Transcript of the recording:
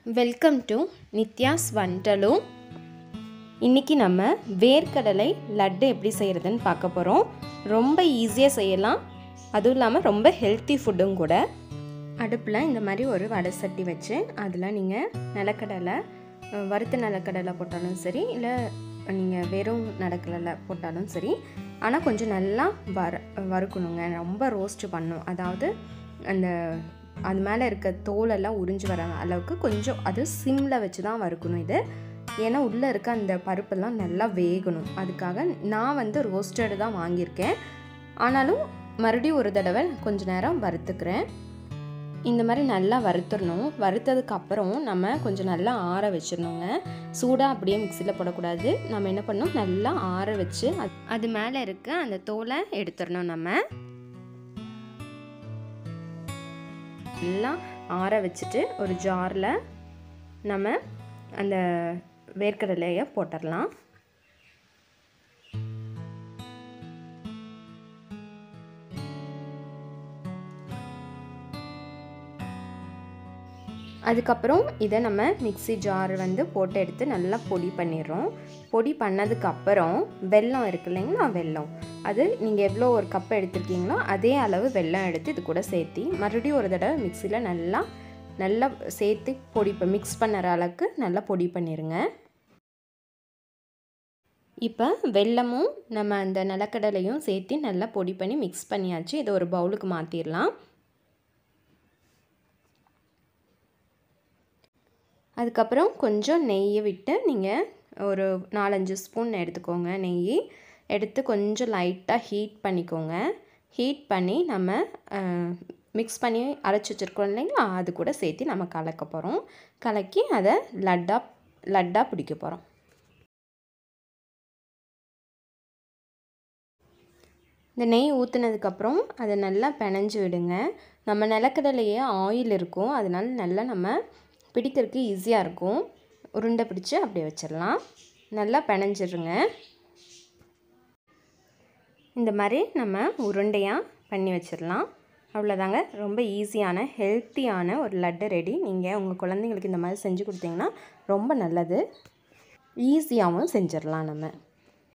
welcome to Nithya's வண்டலு இன்றைக்கி நம்ம வேர்க்கடலை லட்டு எப்படி செய்கிறதுன்னு பார்க்க போகிறோம் ரொம்ப ஈஸியாக செய்யலாம் அதுவும் இல்லாமல் ரொம்ப ஹெல்த்தி ஃபுட்டும் கூட அடுப்பில் இந்த மாதிரி ஒரு வடை சட்டி வச்சு அதில் நீங்கள் நிலக்கடலை அஹ், வறுத்த நிலக்கடலை போட்டாலும் சரி இல்லை நீங்கள் வெறும் நிலக்கடலை போட்டாலும் சரி ஆனால் கொஞ்சம் நல்லா வர வறுக்கணுங்க ரொம்ப ரோஸ்ட் பண்ணும் அதாவது அந்த அது மேலே இருக்க தோலெல்லாம் உறிஞ்சு வர அளவுக்கு கொஞ்சம் அது சிம்மில் வச்சு தான் வறுக்கணும் இது ஏன்னா உள்ளே இருக்க அந்த பருப்பெல்லாம் நல்லா வேகணும் அதுக்காக நான் வந்து ரோஸ்டடு தான் வாங்கியிருக்கேன் ஆனாலும் மறுபடியும் ஒரு தடவை கொஞ்ச நேரம் வறுத்துக்கிறேன் இந்த மாதிரி நல்லா வறுத்துடணும் வறுத்ததுக்கு அப்புறம் நம்ம கொஞ்சம் நல்லா ஆற வச்சிடணுங்க சூடாக அப்படியே மிக்சியில் போடக்கூடாது நம்ம என்ன பண்ணணும் நல்லா ஆற வச்சு அது அது மேலே இருக்க அந்த தோலை எடுத்துடணும் நம்ம எல்லாம் ஆற வச்சுட்டு ஒரு ஜாரில் நம்ம அந்த வேர்க்கடலையை போட்டுடலாம் அதுக்கப்புறம் இதை நம்ம மிக்ஸி ஜார் வந்து போட்டு எடுத்து நல்லா பொடி பண்ணிடுறோம் பொடி பண்ணதுக்கப்புறம் வெல்லம் இருக்கு இல்லைங்களா வெல்லம் அது நீங்கள் எவ்வளோ ஒரு கப் எடுத்திருக்கீங்களோ அதே அளவு வெல்லம் எடுத்து இது கூட சேர்த்தி மறுபடியும் ஒரு தடவை மிக்சியில் நல்லா நல்லா சேர்த்து பொடி மிக்ஸ் பண்ணுற அளவுக்கு நல்லா பொடி பண்ணிடுங்க இப்போ வெல்லமும் நம்ம அந்த நிலக்கடலையும் சேர்த்து நல்லா பொடி பண்ணி மிக்ஸ் பண்ணியாச்சு இதை ஒரு பவுலுக்கு மாற்றிடலாம் அதுக்கப்புறம் கொஞ்சம் நெய்யை விட்டு நீங்கள் ஒரு நாலஞ்சு ஸ்பூன் எடுத்துக்கோங்க நெய் எடுத்து கொஞ்சம் லைட்டாக ஹீட் பண்ணிக்கோங்க ஹீட் பண்ணி நம்ம மிக்ஸ் பண்ணி அரைச்சி வச்சுருக்கோம் இல்லைங்களா அது கூட சேர்த்து நம்ம கலக்க போகிறோம் கலக்கி அதை லட்டாக லட்டாக பிடிக்க போகிறோம் இந்த நெய் ஊற்றுனதுக்கப்புறம் அதை நல்லா பிணைஞ்சு விடுங்க நம்ம நிலக்கடலையே ஆயில் இருக்கும் அதனால நல்லா நம்ம பிடிக்கிறதுக்கு ஈஸியாக இருக்கும் உருண்டை பிடிச்சி அப்படியே வச்சிடலாம் நல்லா பிணைஞ்சிருங்க இந்த மாதிரி நம்ம உருண்டையாக பண்ணி வச்சிடலாம் அவ்வளோதாங்க ரொம்ப ஈஸியான ஹெல்த்தியான ஒரு லட்டு ரெடி நீங்கள் உங்கள் குழந்தைங்களுக்கு இந்த மாதிரி செஞ்சு கொடுத்தீங்கன்னா ரொம்ப நல்லது ஈஸியாகவும் செஞ்சிடலாம் நம்ம